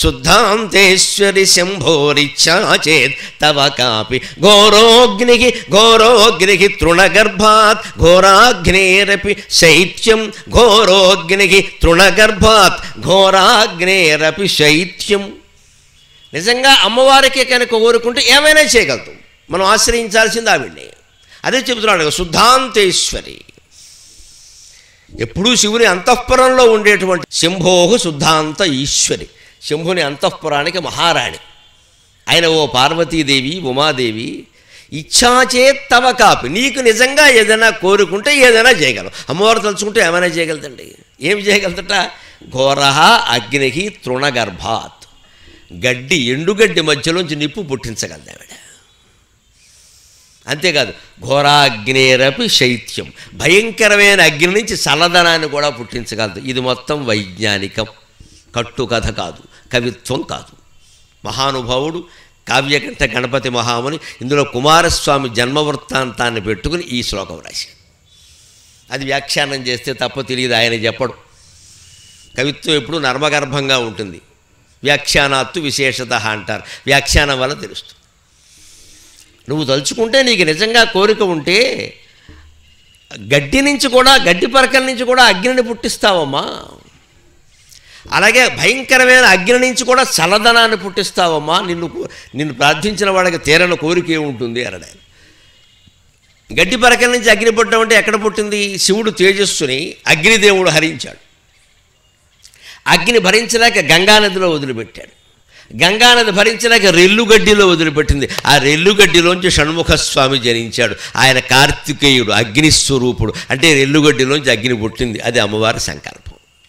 శుద్ధాంతేశ్వరి శంభోరిచ్చా చేత్ తవ కాపి ఘోరోగ్ని ఘోరోగ్ని తృణగర్భాత్ ఘోరాగ్నేరపి శైత్యం ఘోరోగ్ని తృణగర్భాత్ ఘోరాగ్నేరపి శైత్యం నిజంగా అమ్మవారికి కనుక కోరుకుంటే ఏమైనా చేయగలుగుతాం మనం ఆశ్రయించాల్సింది ఆవిడ్ని అదే చెబుతున్నాడు కదా, శుద్ధాంతేశ్వరి ఎప్పుడూ శివుని అంతఃపురంలో ఉండేటువంటి శంభోహు శుద్ధాంత ఈశ్వరి శంభుని అంతఃపురానికి మహారాణి ఆయన ఓ పార్వతీదేవి ఉమాదేవి ఇచ్చాచే తవ కాపి నీకు నిజంగా ఏదైనా కోరుకుంటే ఏదైనా చేయగలవు అమ్మవారు తలుచుకుంటే ఏమైనా చేయగలదండి ఏమి చేయగలదట ఘోర అగ్నికి తృణగర్భాత్ గడ్డి ఎండుగడ్డి మధ్యలోంచి నిప్పు పుట్టించగలదు ఆవిడ అంతేకాదు ఘోరాగ్నేరపి శైత్యం భయంకరమైన అగ్ని నుంచి చల్లదనాన్ని కూడా పుట్టించగలదు ఇది మొత్తం వైజ్ఞానికం కట్టుకథ కాదు కవిత్వం కాదు మహానుభావుడు కావ్యకంఠ గణపతి మహాముని ఇందులో కుమారస్వామి జన్మవృత్తాంతాన్ని పెట్టుకుని ఈ శ్లోకం రాశాడు అది వ్యాఖ్యానం చేస్తే తప్ప తెలియదు ఆయన చెప్పడు కవిత్వం ఎప్పుడు నర్మగర్భంగా ఉంటుంది వ్యాఖ్యానాత్తు విశేషత అంటారు వ్యాఖ్యానం వల్ల తెలుస్తుంది నువ్వు తలుచుకుంటే నీకు నిజంగా కోరిక ఉంటే గడ్డి నుంచి కూడా గడ్డి పరకల నుంచి కూడా అగ్నిని పుట్టిస్తావమ్మా అలాగే భయంకరమైన అగ్ని నుంచి కూడా చల్లదనాన్ని పుట్టిస్తావమ్మా నిన్ను కో- నిన్ను ప్రార్థించిన వాడికి తీరని కోరిక ఏముంటుంది అనడాయన గడ్డి పరకల నుంచి అగ్ని పుట్టడం అంటే ఎక్కడ పుట్టింది శివుడు తేజస్సుని అగ్నిదేవుడు హరించాడు అగ్ని భరించలేక గంగానదిలో వదిలిపెట్టాడు గంగానది భరించలేక రెల్లుగడ్డిలో వదిలిపెట్టింది ఆ రెల్లుగడ్డిలోంచి షణ్ముఖ స్వామి జనించాడు ఆయన కార్తికేయుడు అగ్నిస్వరూపుడు అంటే రెల్లుగడ్డిలోంచి అగ్ని పుట్టింది అది అమ్మవారి సంకల్పం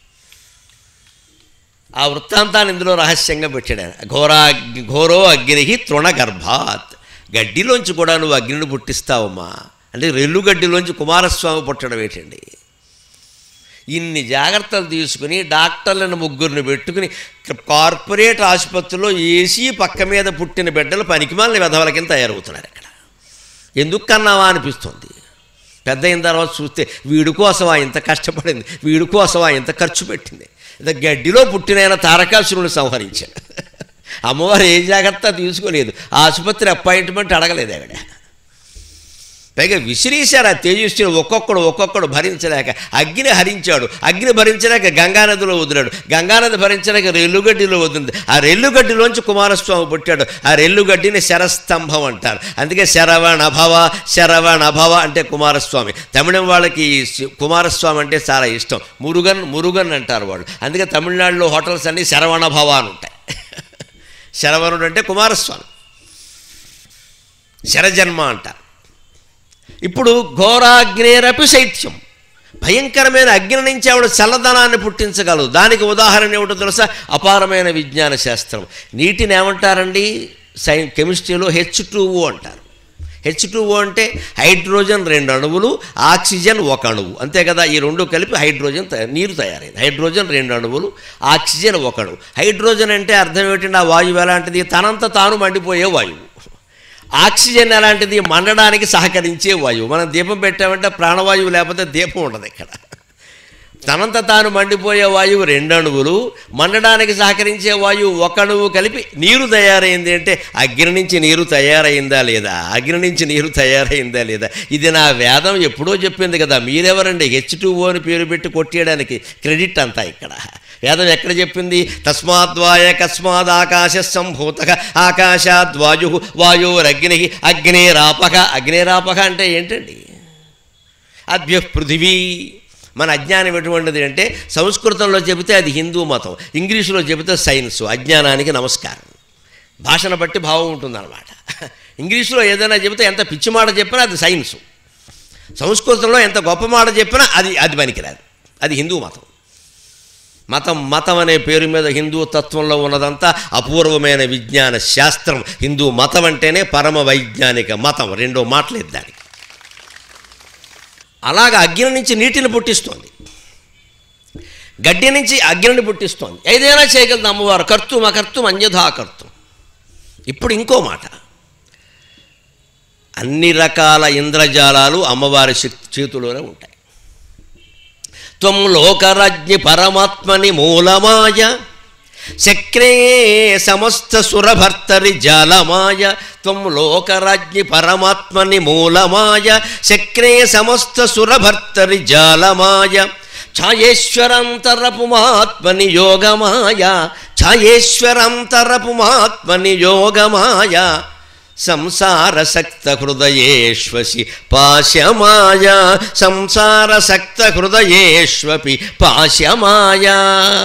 ఆ వృత్తాంతాన్ని ఇందులో రహస్యంగా పెట్టాడు ఆయన ఘోరా ఘోరో అగ్ని తృణగర్భాత్ గడ్డిలోంచి కూడా నువ్వు అగ్నిని పుట్టిస్తావమ్మా అంటే రెల్లుగడ్డిలోంచి కుమారస్వామి పుట్టడం ఏంటండి ఇన్ని జాగ్రత్తలు తీసుకుని డాక్టర్లను ముగ్గురిని పెట్టుకుని కార్పొరేట్ ఆసుపత్రిలో ఏసీ పక్క మీద పుట్టిన బిడ్డలు పనికిమాలిన వెధవల కింద తయారవుతున్నారు ఇక్కడ ఎందుకు కన్నావా అనిపిస్తుంది పెద్ద అయిన తర్వాత చూస్తే వీడి కోసమా ఇంత కష్టపడింది వీడి కోసమా ఇంత ఖర్చు పెట్టింది ఇంత గడ్డిలో పుట్టినైన తారకాసురుని సంహరించాడు అమ్మవారు ఏ జాగ్రత్త తీసుకోలేదు ఆసుపత్రి అపాయింట్మెంట్ అడగలేదు ఆవిడ పైగా విసిరేశారు ఆ తేజస్సుని ఒక్కొక్కడు ఒక్కొక్కడు భరించలేక అగ్ని హరించాడు అగ్ని భరించలేక గంగానదిలో వదిలాడు గంగానది భరించలేక రెల్లుగడ్డిలో వదిలింది ఆ రెల్లుగడ్డిలోంచి కుమారస్వామి పుట్టాడు ఆ రెల్లుగడ్డిని శరస్తంభం అంటారు అందుకే శరవణభవ శరవణభవ అంటే కుమారస్వామి తమిళం వాళ్ళకి ఈ శి- కుమారస్వామి అంటే చాలా ఇష్టం మురుగన్ మురుగన్ అంటారు వాళ్ళు అందుకే తమిళనాడులో హోటల్స్ అన్నీ శరవణభవ అని ఉంటాయి శరవణుడు అంటే కుమారస్వామి శరజన్మ అంటారు ఇప్పుడు ఘోరాగ్నేరపి శైత్యం భయంకరమైన అగ్ని నుంచి ఆవిడ చల్లదనాన్ని పుట్టించగలదు దానికి ఉదాహరణ ఏమిటో తెలుసా అపారమైన విజ్ఞాన శాస్త్రం నీటిని ఏమంటారండి సై కెమిస్ట్రీలో హెచ్ టూఓ అంటారు హెచ్ టూఓ అంటే హైడ్రోజన్ రెండు అణువులు ఆక్సిజన్ ఒక అణువు అంతే కదా ఈ రెండు కలిపి హైడ్రోజన్ తయా- నీరు తయారైంది హైడ్రోజన్ రెండు అణువులు ఆక్సిజన్ ఒక అణువు హైడ్రోజన్ అంటే అర్థం ఏమిటంటే ఆ వాయువు ఎలాంటిది తనంత తాను మండిపోయే వాయువు ఆక్సిజన్ ఎలాంటిది మండడానికి సహకరించే వాయువు మనం దీపం పెట్టామంటే ప్రాణవాయువు లేకపోతే దీపం ఉండదు ఇక్కడ తనంత తాను మండిపోయే వాయువు రెండు అణువులు మండడానికి సహకరించే వాయువు ఒక అణువు కలిపి నీరు తయారైంది అంటే అగ్ని నుంచి నీరు తయారైందా లేదా అగ్ని నుంచి నీరు తయారైందా లేదా ఇది నా వేదం ఎప్పుడో చెప్పింది కదా మీరెవరండి హెచ్ టూ అని పేరు పెట్టి కొట్టేయడానికి క్రెడిట్ అంతా ఇక్కడ వేదం ఎక్కడ చెప్పింది తస్మాద్వాయ కస్మాద్ ఆకాశ సంభూత ఆకాశాద్ వాయు వాయురగ్ని అగ్నేరాపక అగ్నేరాపక అంటే ఏంటండి అభ్య పృథివీ మన అజ్ఞానం ఎటువంటిది అంటే సంస్కృతంలో చెబితే అది హిందూ మతం ఇంగ్లీషులో చెబితే సైన్స్ అజ్ఞానానికి నమస్కారం భాషను బట్టి భావం ఉంటుందన్నమాట ఇంగ్లీషులో ఏదైనా చెబితే ఎంత పిచ్చి మాట చెప్పినా అది సైన్సు సంస్కృతంలో ఎంత గొప్ప మాట చెప్పినా అది అది పనికిరాదు అది హిందూ మతం మతం మతం అనే పేరు మీద హిందూ తత్వంలో ఉన్నదంతా అపూర్వమైన విజ్ఞాన శాస్త్రం హిందూ మతం అంటేనే పరమ వైజ్ఞానిక మతం రెండో మాటలేదు దానికి అలాగ అగ్ని నుంచి నీటిని పుట్టిస్తోంది గడ్డి నుంచి అగ్నిని పుట్టిస్తోంది ఏదైనా చేయగలదు అమ్మవారు కర్తం అకర్తం అన్యథా కర్తం ఇప్పుడు ఇంకో మాట అన్ని రకాల ఇంద్రజాలాలు అమ్మవారి శక్తి చేతిలోనే ఉంటాయి త్వం లోకరజ్ఞి పరమాత్మని మూలమాయ చక్రే సమస్త సురభర్తరి జాలమాయ త్వం లోకరాజ్ఞి పరమాత్మని మూలమాయ చక్రే సమస్త సురభర్తరి జాలమాయ ఛాయేశ్వరంతరపుమాత్మని యోగమాయ ఛాయేశ్వరంతరపుమాత్మని యోగమాయ సంసారసక్త హృదయేష్వసి పాశమాయ సంసారసక్త హృదయేష్వపి పాశమాయా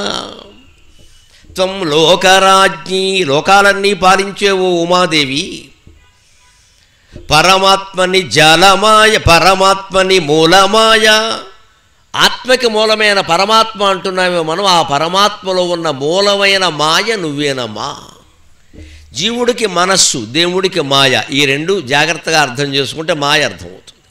త్వం లోకరాజ్ఞి లోకాలన్నీ పాలించే ఓ ఉమాదేవి పరమాత్మని జలమాయ పరమాత్మని మూలమాయ ఆత్మకి మూలమైన పరమాత్మ అంటున్నామే మనం ఆ పరమాత్మలో ఉన్న మూలమైన మాయ నువ్వేనమ్మా జీవుడికి మనస్సు దేవుడికి మాయ ఈ రెండు జాగ్రత్తగా అర్థం చేసుకుంటే మాయ అర్థమవుతుంది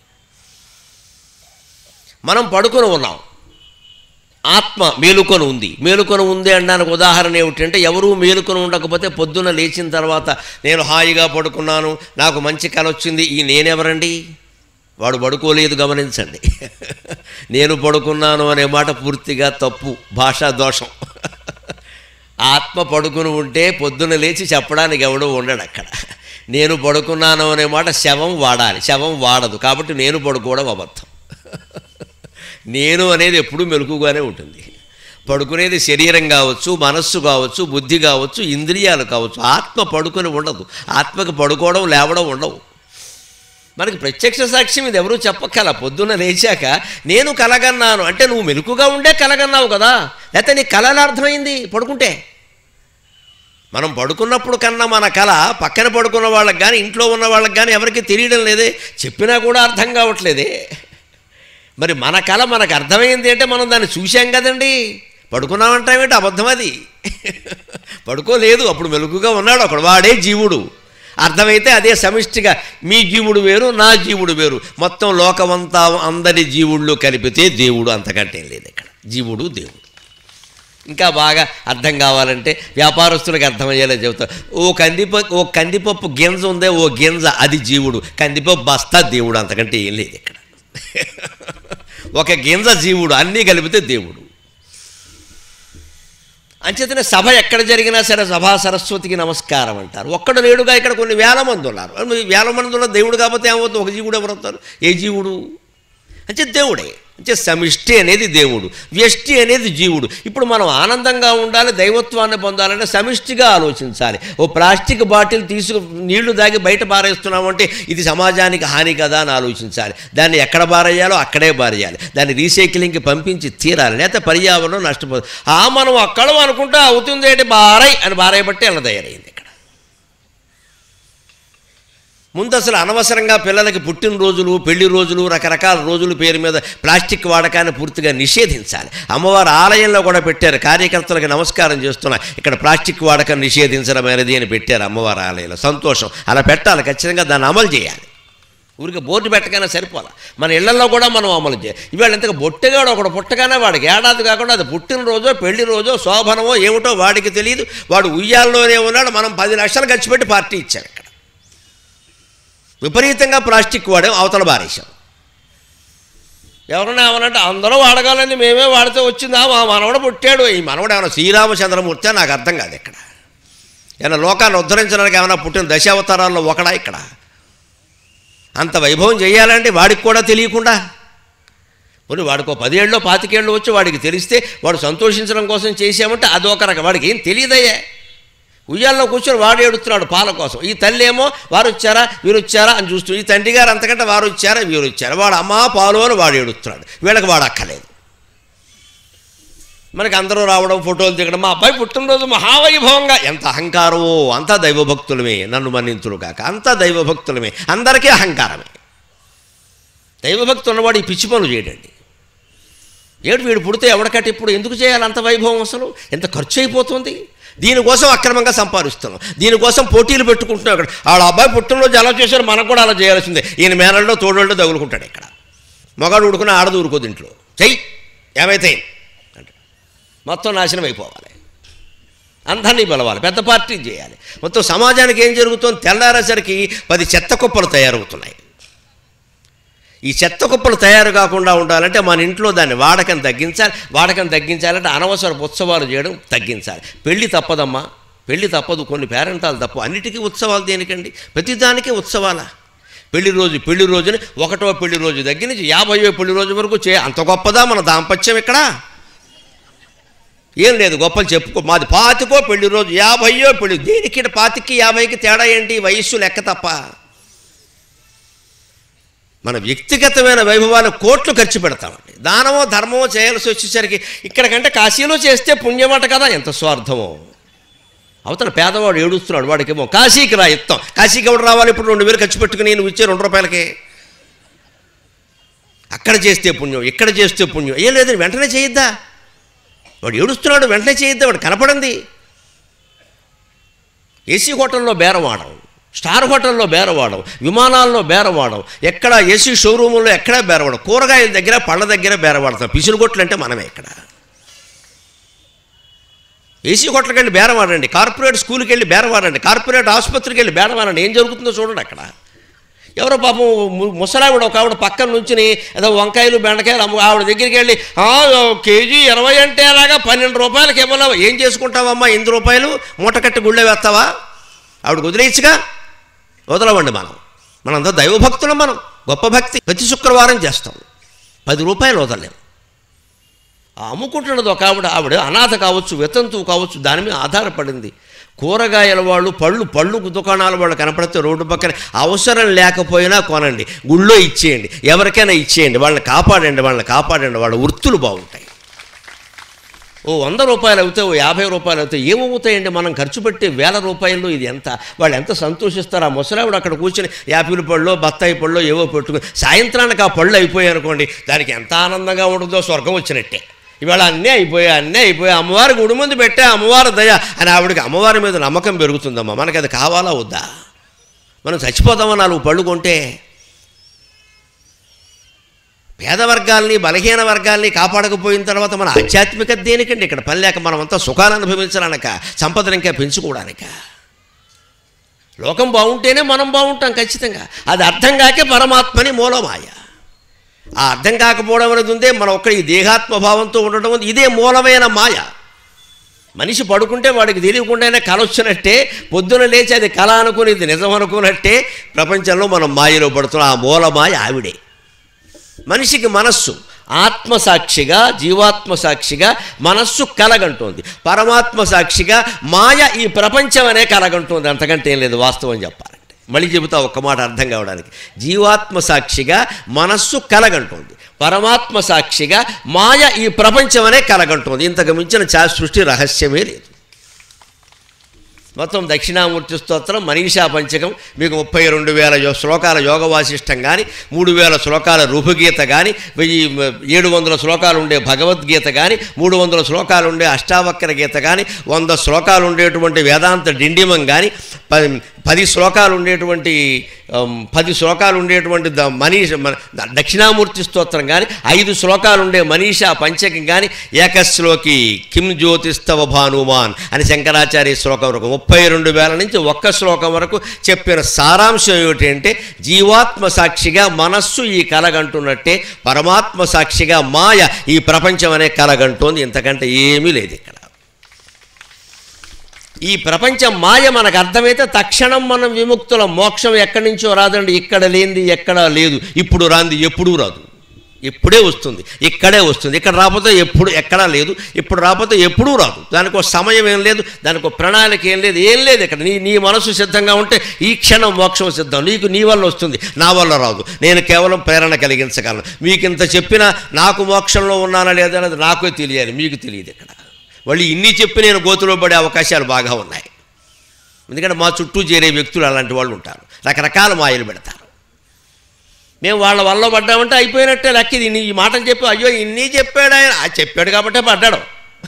మనం పడుకొని ఉన్నాం ఆత్మ మేలుకొని ఉంది మేలుకొని ఉంది అనడానికి ఉదాహరణ ఏమిటంటే ఎవరూ మేలుకొని ఉండకపోతే పొద్దున్న లేచిన తర్వాత నేను హాయిగా పడుకున్నాను నాకు మంచి కల వచ్చింది ఈ నేనెవరండి వాడు పడుకోలేదు గమనించండి నేను పడుకున్నాను అనే మాట పూర్తిగా తప్పు భాషా దోషం ఆత్మ పడుకుని ఉంటే పొద్దున్న లేచి చెప్పడానికి ఎవడో ఉండడు అక్కడ నేను పడుకున్నాను అనే మాట శవం వాడాలి శవం వాడదు కాబట్టి నేను పడుకోవడం అబద్ధం నేను అనేది ఎప్పుడూ మెలకుగానే ఉంటుంది పడుకునేది శరీరం కావచ్చు మనస్సు కావచ్చు బుద్ధి కావచ్చు ఇంద్రియాలు కావచ్చు ఆత్మ పడుకొని ఉండదు ఆత్మకు పడుకోవడం లేవడం ఉండవు మనకి ప్రత్యక్ష సాక్ష్యం ఇది ఎవరూ చెప్పక్కల పొద్దున్న లేచాక నేను కలగన్నాను అంటే నువ్వు మెలకుగా ఉండే కలగన్నావు కదా లేకపోతే నీ కళలు అర్థమైంది పడుకుంటే మనం పడుకున్నప్పుడు కన్నా మన కళ పక్కన పడుకున్న వాళ్ళకి కానీ ఇంట్లో ఉన్న వాళ్ళకి కానీ ఎవరికి తెలియడం లేదే చెప్పినా కూడా అర్థం కావట్లేదే మరి మన కళ మనకు అర్థమైంది అంటే మనం దాన్ని చూశాం కదండి పడుకున్నామంటామేంటి అబద్ధం అది పడుకోలేదు అప్పుడు మెలుగుగా ఉన్నాడు అక్కడ వాడే జీవుడు అర్థమైతే అదే సమిష్టిగా మీ జీవుడు వేరు నా జీవుడు వేరు మొత్తం లోకమంతా అందరి జీవుళ్ళు కలిపితే దేవుడు అంతకంటే ఏం లేదు ఇక్కడ జీవుడు దేవుడు ఇంకా బాగా అర్థం కావాలంటే వ్యాపారస్తులకు అర్థమయ్యేలా చెబుతారు ఓ కందిపప్పు ఓ కందిపప్పు గింజ ఉందే ఓ గింజ అది జీవుడు కందిపప్పు బస్తా దేవుడు అంతకంటే ఏం లేదు ఇక్కడ ఒక గింజ జీవుడు అన్నీ కలిపితే దేవుడు అంచేతనే సభ ఎక్కడ జరిగినా సరే సభా సరస్వతికి నమస్కారం అంటారు ఒక్కడు లేడుగా ఇక్కడ కొన్ని వేల మంది ఉన్నారు మరి వేల మంది ఉన్న దేవుడు కాకపోతే ఏమవుతుంది ఒక జీవుడు ఎవరు అవుతారు ఏ జీవుడు అంటే దేవుడే అంటే సమిష్టి అనేది దేవుడు వ్యష్టి అనేది జీవుడు ఇప్పుడు మనం ఆనందంగా ఉండాలి దైవత్వాన్ని పొందాలంటే సమిష్టిగా ఆలోచించాలి ఓ ప్లాస్టిక్ బాటిల్ తీసుకు నీళ్లు దాగి బయట పారేస్తున్నామంటే ఇది సమాజానికి హాని కదా అని ఆలోచించాలి దాన్ని ఎక్కడ బారేయాలో అక్కడే బారేయాలి దాన్ని రీసైక్లింగ్కి పంపించి తీరాలి లేకపోతే పర్యావరణం నష్టపోతుంది ఆ మనం అక్కడ అనుకుంటా అవుతుంది ఏంటి బారై అని బారేయబట్టి అలా తయారైంది ఇక్కడ ముందు అసలు అనవసరంగా పిల్లలకి పుట్టినరోజులు పెళ్లి రోజులు రకరకాల రోజుల పేరు మీద ప్లాస్టిక్ వాడకాన్ని పూర్తిగా నిషేధించాలి అమ్మవారు ఆలయంలో కూడా పెట్టారు కార్యకర్తలకు నమస్కారం చేస్తున్నా ఇక్కడ ప్లాస్టిక్ వాడకం నిషేధించడం అనేది అని పెట్టారు అమ్మవారి ఆలయంలో సంతోషం అలా పెట్టాలి ఖచ్చితంగా దాన్ని అమలు చేయాలి ఊరికి బోర్డు పెట్టగానే సరిపోలే మన ఇళ్లలో కూడా మనం అమలు చేయాలి ఇవాళ ఇంతగా బొట్టగాడు ఒకడు పుట్టగానే వాడికి ఏడాది కాకుండా అది పుట్టినరోజో పెళ్లి రోజో శోభనమో ఏమిటో వాడికి తెలియదు వాడు ఉయ్యాల్లోనే ఉన్నాడు మనం పది లక్షలు ఖర్చు పెట్టి పార్టీ ఇచ్చారు ఇక్కడ విపరీతంగా ప్లాస్టిక్ వాడాం అవతల బారేశాం ఎవరన్నా ఏమనంటే అందరూ వాడగాలని మేమే వాడితే వచ్చిందా మా మనవడు పుట్టాడు ఈ మనవడు ఏమైనా శ్రీరామచంద్రమూర్తి నాకు అర్థం కాదు ఇక్కడ ఏమైనా లోకాన్ని ఉద్ధరించడానికి ఏమైనా పుట్టిన దశావతారాల్లో ఒకడా ఇక్కడ అంత వైభవం చేయాలంటే వాడికి కూడా తెలియకుండా మరి వాడికి పదేళ్ళు పాతికేళ్ళు వచ్చి వాడికి తెలిస్తే వాడు సంతోషించడం కోసం చేసామంటే అదొక రకం వాడికి ఏం తెలియదయ్యే ఉయ్యాల్లో కూర్చొని వాడు ఏడుస్తున్నాడు పాల కోసం ఈ తల్లి ఏమో వారు వచ్చారా వీరు వచ్చారా అని చూస్తూ ఈ తండ్రి గారు అంతకంటే వారు వచ్చారా వీరు వచ్చారా వాడు అమ్మా పాలు అని వాడు ఏడుస్తున్నాడు వీళ్ళకి వాడు అక్కలేదు మనకి అందరూ రావడం ఫోటోలు దిగడం మా అబ్బాయి పుట్టినరోజు మహావైభవంగా ఎంత అహంకారమో అంతా దైవభక్తులమే నన్ను మన్నించుడు కాక అంతా దైవభక్తులమే అందరికీ అహంకారమే దైవభక్తి ఉన్నవాడు ఈ పిచ్చి పనులు చేయడండి ఏడు వీడు పుడితే ఎవడకట్టి ఇప్పుడు ఎందుకు చేయాలి అంత వైభవం అసలు ఎంత ఖర్చు అయిపోతుంది దీనికోసం అక్రమంగా సంపాదిస్తున్నాం దీనికోసం పోటీలు పెట్టుకుంటున్నాం ఇక్కడ ఆడ అబ్బాయి పుట్టినరోజు ఎలా చేశారు మనకు కూడా అలా చేయాల్సిందే ఈయన మేనల్లో తోడోళ్ళు తగులుకుంటాడు ఇక్కడ మగాడు ఉడుకున్న ఆడదు ఊరుకోదు ఇంట్లో చెయ్యి ఏమైతే అంటే మొత్తం నాశనం అయిపోవాలి అందరినీ పిలవాలి పెద్ద పార్టీ చేయాలి మొత్తం సమాజానికి ఏం జరుగుతుంది తెల్లారేసరికి పది చెత్త కుప్పలు తయారవుతున్నాయి ఈ చెత్త కుప్పలు తయారు కాకుండా ఉండాలంటే మన ఇంట్లో దాన్ని వాడకం తగ్గించాలి వాడకం తగ్గించాలంటే అనవసర ఉత్సవాలు చేయడం తగ్గించాలి పెళ్ళి తప్పదమ్మా పెళ్ళి తప్పదు కొన్ని పేరెంటాలు తప్ప అన్నిటికీ ఉత్సవాలు దేనికండి ప్రతిదానికి ఉత్సవాలా పెళ్లి రోజు పెళ్లి రోజుని ఒకటో పెళ్లి రోజు దగ్గర నుంచి యాభైయో పెళ్లి రోజు వరకు చే అంత గొప్పదా మన దాంపత్యం ఇక్కడ ఏం లేదు గొప్పలు చెప్పుకో మాది పాతికో పెళ్లి రోజు యాభైయో పెళ్లి దేనికి ఈడ పాతికి యాభైకి తేడా ఏంటి వయస్సు లెక్క తప్ప మన వ్యక్తిగతమైన వైభవాలు కోట్లు ఖర్చు పెడతామండి దానమో ధర్మమో చేయాల్సి వచ్చేసరికి ఇక్కడికంటే కాశీలో చేస్తే పుణ్యమట కదా ఎంత స్వార్థమో అవతల పేదవాడు ఏడుస్తున్నాడు వాడికేమో కాశీకి రా ఇస్తాం కాశీకి ఎవడు రావాలి ఇప్పుడు రెండు వేలు ఖర్చు పెట్టుకుని నువ్వు ఇచ్చే రెండు రూపాయలకి అక్కడ చేస్తే పుణ్యం ఇక్కడ చేస్తే పుణ్యం ఏం లేదని వెంటనే చేయొద్దా వాడు ఏడుస్తున్నాడు వెంటనే చేయొద్దా వాడు కనపడింది ఏసీ హోటల్లో బేరవాడం స్టార్ హోటల్లో బేరవాడం విమానాల్లో బేరవాడం ఎక్కడ ఏసీ షోరూముల్లో ఎక్కడా బేరవాడం కూరగాయల దగ్గర పళ్ళ దగ్గర బేరవాడతాం పిసులుగొట్లు అంటే మనమే ఇక్కడ ఏసీ హోటల్కి వెళ్ళి బేరవాడండి కార్పొరేట్ స్కూల్కి వెళ్ళి బేరవాడండి కార్పొరేట్ ఆసుపత్రికి వెళ్ళి బేరవాడండి ఏం జరుగుతుందో చూడండి అక్కడ ఎవరో పాపం ము- ముసలావిడ ఒక ఆవిడ పక్కన నుంచుని ఏదో వంకాయలు బెండకాయలు అమ్ము ఆవిడ దగ్గరికి వెళ్ళి "ఆ, కేజీ ఇరవై అంటే అలాగా పన్నెండు రూపాయలకి ఇవ్వలేవు ఏం చేసుకుంటావమ్మా ఎనిమిది రూపాయలు మూట కట్టి గుళ్ళే వేస్తావా ఆవిడ వదిలేయచ్చుగా వదలవండి మనం మనంతా దైవభక్తులం మనం గొప్ప భక్తి ప్రతి శుక్రవారం చేస్తాం పది రూపాయలు వదలలేం ఆ అమ్ముకుంటున్నది ఒక ఆవిడ ఆవిడ అనాథ కావచ్చు వితంతువు కావచ్చు దాని మీద ఆధారపడింది కూరగాయల వాళ్ళు పళ్ళు పళ్ళు దుకాణాల వాళ్ళు కనపడితే రోడ్డు పక్కన అవసరం లేకపోయినా కొనండి గుళ్ళో ఇచ్చేయండి ఎవరికైనా ఇచ్చేయండి వాళ్ళని కాపాడండి వాళ్ళని కాపాడండి వాళ్ళ వృత్తులు బాగుంటాయి ఓ వంద రూపాయలు అవుతాయి ఓ యాభై రూపాయలు అవుతాయి ఏమవుతాయండి మనం ఖర్చు పెట్టే వేల రూపాయలు ఇది ఎంత వాళ్ళు ఎంత సంతోషిస్తారు ఆ ముసలావిడ అక్కడ కూర్చొని యాపిల్ పళ్ళు బత్తాయి పళ్ళు ఏవో పెట్టుకుని సాయంత్రానికి ఆ పళ్ళు అయిపోయాయి అనుకోండి దానికి ఎంత ఆనందంగా ఉంటుందో స్వర్గం వచ్చినట్టే ఇవాళ అన్నీ అయిపోయాయి అన్నీ అయిపోయాయి అమ్మవారి గుడి ముందు పెట్టే అమ్మవారి దయ అని ఆవిడకి అమ్మవారి మీద నమ్మకం పెరుగుతుందమ్మా మనకి అది కావాలా వద్దా మనం చచ్చిపోతామా నాలుగు పళ్ళు కొంటే పేద వర్గాల్ని బలహీన వర్గాల్ని కాపాడకపోయిన తర్వాత మన ఆధ్యాత్మికత దేనికండి ఇక్కడ పని లేక మనం అంతా సుఖాన్ని అనుభవించడానిక సంపదను ఇంకా పెంచుకోవడానిక లోకం బాగుంటేనే మనం బాగుంటాం ఖచ్చితంగా అది అర్థం కాకే పరమాత్మని మూలమాయ ఆ అర్థం కాకపోవడం అనేది ఉందే మన ఒక్క ఈ దేహాత్మభావంతో ఉండడం ఉంది ఇదే మూలమైన మాయ మనిషి పడుకుంటే వాడికి తెలియకుండానే కల వచ్చినట్టే పొద్దున లేచి అది కళ అనుకుని ఇది నిజం అనుకున్నట్టే ప్రపంచంలో మనం మాయలో పడుతున్నాం ఆ మూలమాయ ఆవిడే మనిషికి మనస్సు ఆత్మ సాక్షిగా జీవాత్మ సాక్షిగా మనస్సు కలగంటోంది పరమాత్మ సాక్షిగా మాయ ఈ ప్రపంచం అనే కలగంటోంది అంతకంటే ఏం లేదు వాస్తవం చెప్పాలంటే మళ్ళీ చెబుతా ఒక్క మాట అర్థం కావడానికి జీవాత్మ సాక్షిగా మనస్సు కలగంటోంది పరమాత్మ సాక్షిగా మాయ ఈ ప్రపంచం అనే కలగంటోంది ఇంతకు మించిన చా సృష్టి రహస్యమే లేదు మొత్తం దక్షిణామూర్తి స్తోత్రం మనీషా పంచకం మీకు ముప్పై రెండు వేల యో- శ్లోకాల యోగ వాసిష్టం కానీ మూడు వేల శ్లోకాల రూపగీత కానీ వెయ్యి ఏడు వందల శ్లోకాలు ఉండే భగవద్గీత కానీ మూడు వందల శ్లోకాలు ఉండే అష్టావక్ర గీత కానీ వంద శ్లోకాలు ఉండేటువంటి వేదాంత డిండిమం కానీ పది పది శ్లోకాలు ఉండేటువంటి ఆమ్, పది శ్లోకాలు ఉండేటువంటి ద మనీష మన దక్షిణామూర్తి స్తోత్రం కానీ ఐదు శ్లోకాలు ఉండే మనీషా పంచకం కానీ ఏకశ్లోకి కిమ్ జ్యోతిస్తవ భానుమాన్ అని శంకరాచార్య శ్లోకం వరకు ముప్పై రెండు వేల నుంచి ఒక్క శ్లోకం వరకు చెప్పిన సారాంశం ఏమిటంటే జీవాత్మ సాక్షిగా మనస్సు ఈ కలగంటున్నట్టే పరమాత్మ సాక్షిగా మాయ ఈ ప్రపంచం అనే కలగంటోంది ఇంతకంటే ఏమీ లేదు ఇక్కడ ఈ ప్రపంచం మాయ మనకు అర్థమైతే తక్షణం మనం విముక్తుల మోక్షం ఎక్కడి నుంచో రాదండి ఇక్కడ లేనిది ఎక్కడా లేదు ఇప్పుడు రాంది ఎప్పుడూ రాదు ఇప్పుడే వస్తుంది ఇక్కడే వస్తుంది ఇక్కడ రాకపోతే ఎప్పుడు ఎక్కడా లేదు ఇప్పుడు రాకపోతే ఎప్పుడూ రాదు దానికి ఒక సమయం ఏం లేదు దానికి ఒక ప్రణాళిక ఏం లేదు ఏం లేదు ఇక్కడ నీ నీ మనసు సిద్ధంగా ఉంటే ఈ క్షణం మోక్షం సిద్ధం నీకు నీ వల్ల వస్తుంది నా వల్ల రాదు నేను కేవలం ప్రేరణ కలిగించగలను మీకు ఇంత చెప్పినా నాకు మోక్షంలో ఉన్నానా లేదా అనేది నాకే తెలియాలి మీకు తెలియదు ఇక్కడ వాళ్ళు ఇన్ని చెప్పి నేను గోతులో పడే అవకాశాలు బాగా ఉన్నాయి ఎందుకంటే మా చుట్టూ చేరే వ్యక్తులు అలాంటి వాళ్ళు ఉంటారు రకరకాల మాయలు పెడతారు మేము వాళ్ళ వల్ల పడ్డామంటే అయిపోయినట్టే లెక్క ఇది ఇన్ని- ఈ మాటలు చెప్పి అయ్యో ఇన్ని చెప్పాడు ఆయన ఆ చెప్పాడు కాబట్టే పడ్డాడు